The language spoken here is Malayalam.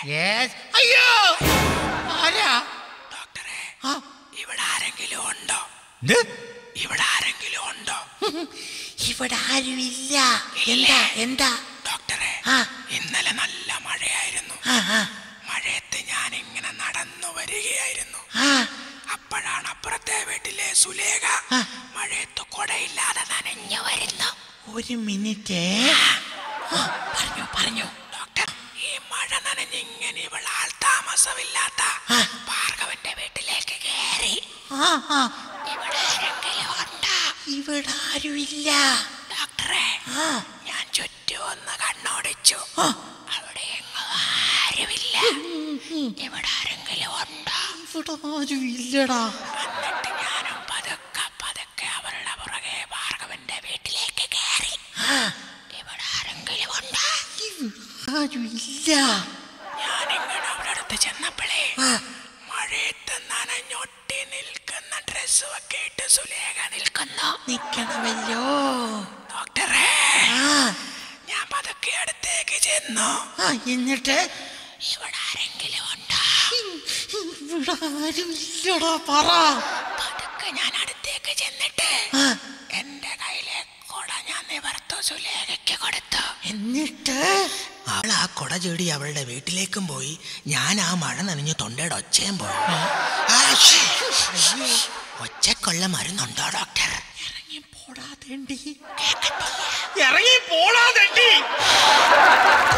Yes. അയ്യോ ആരാ ഡോക്ടറെ ആ, ഇവിടെ ആരെങ്കിലും ഉണ്ടോ ഇത്? ഇവിടെ ആരെങ്കിലും ഉണ്ടോ ഇവിടെ ആരുമില്ല എന്താ എന്താ ഡോക്ടറെ ആ. ഇന്നലെ നല്ല മഴയായിരുന്നു ആ, ആ, മഴയത്ത് ഞാൻ ഇങ്ങനെ നടന്നു വരികയായിരുന്നു ആ. അപ്പോഴാണ് അപ്പുറത്തെ വീട്ടിലെ സുലേഖ ആ. മഴയത്ത് കൊടയില്ലാതെ നനഞ്ഞു വരുന്നു ഒരു മിനിറ്റ് ആ, പറഞ്ഞു പറഞ്ഞു ഡോക്ടർ ഈ മഴ നനഞ്ഞ് ഇങ്ങനെ ഇവൾ ആൾ താമസമില്ലാത്ത ആ. ഭാർഗവന്റെ വീട്ടിലേക്ക് കയറി ആ ആ ഇവിടെ ആരെങ്കിലും ഉണ്ടോ ഇവിടെ ആരുമില്ല ഡോക്ടറെ ആ ഞാൻ ചുറ്റും ഒന്ന് കണ്ണോടിച്ചു ആ. അവിടെ എങ്ങും ആരുമില്ല ഇവിടെ ആരെങ്കിലും ഉണ്ടോ ഇവിടെ ആരുമില്ലടാ എന്നിട്ട് ഞാനും പതുക്കെ പതുക്കെ അവരുടെ പുറകെ ഭാർഗവന്റെ വീട്ടിലേക്ക് കയറി ആ ഇവിടെ ആരെങ്കിലും ഉണ്ടോ ഇവിടെ ആരുമില്ല ഞാനിങ്ങനെ അവിടെ അടുത്ത് ചെന്നപ്പോഴേ ആ മഴയത്ത് നനഞ്ഞൊട്ടി നിൽക്കുന്ന ഡ്രസ്സും ഒക്കെ ഇട്ട് സുലേഖ നിൽക്കുന്നു നിക്കണമല്ലോ ഡോക്ടറെ ആ ഞാൻ പതുക്കെ അടുത്തേക്ക് ചെന്നു ആ എന്നിട്ട് ഇവിടെ ആരെങ്കിലും ഉണ്ടോ ഇവിടെ ആരുമില്ലടാ പറ പതുക്കെ ഞാൻ അടുത്തേക്ക് ചെന്നിട്ട് ആ എന്റെ കയ്യിലെ കുട ഞാൻ നിവർത്തു സുലേഖയ്ക്ക് കൊടുത്തു എന്നിട്ട് അവൾ ആ കുട ചൂടി അവളുടെ വീട്ടിലേക്കും പോയി ഞാൻ ആ മഴ നനഞ്ഞ് തൊണ്ടയുടെ ഒച്ചയും പോയി ആ, ശ്ശ്. ഒച്ചക്കൊള്ള മരുന്നുണ്ടോ ഡോക്ടർ ഇറങ്ങി പോടാ തേണ്ടി കേക്കത്തില്ല ഇറങ്ങി പോടാ തേണ്ടി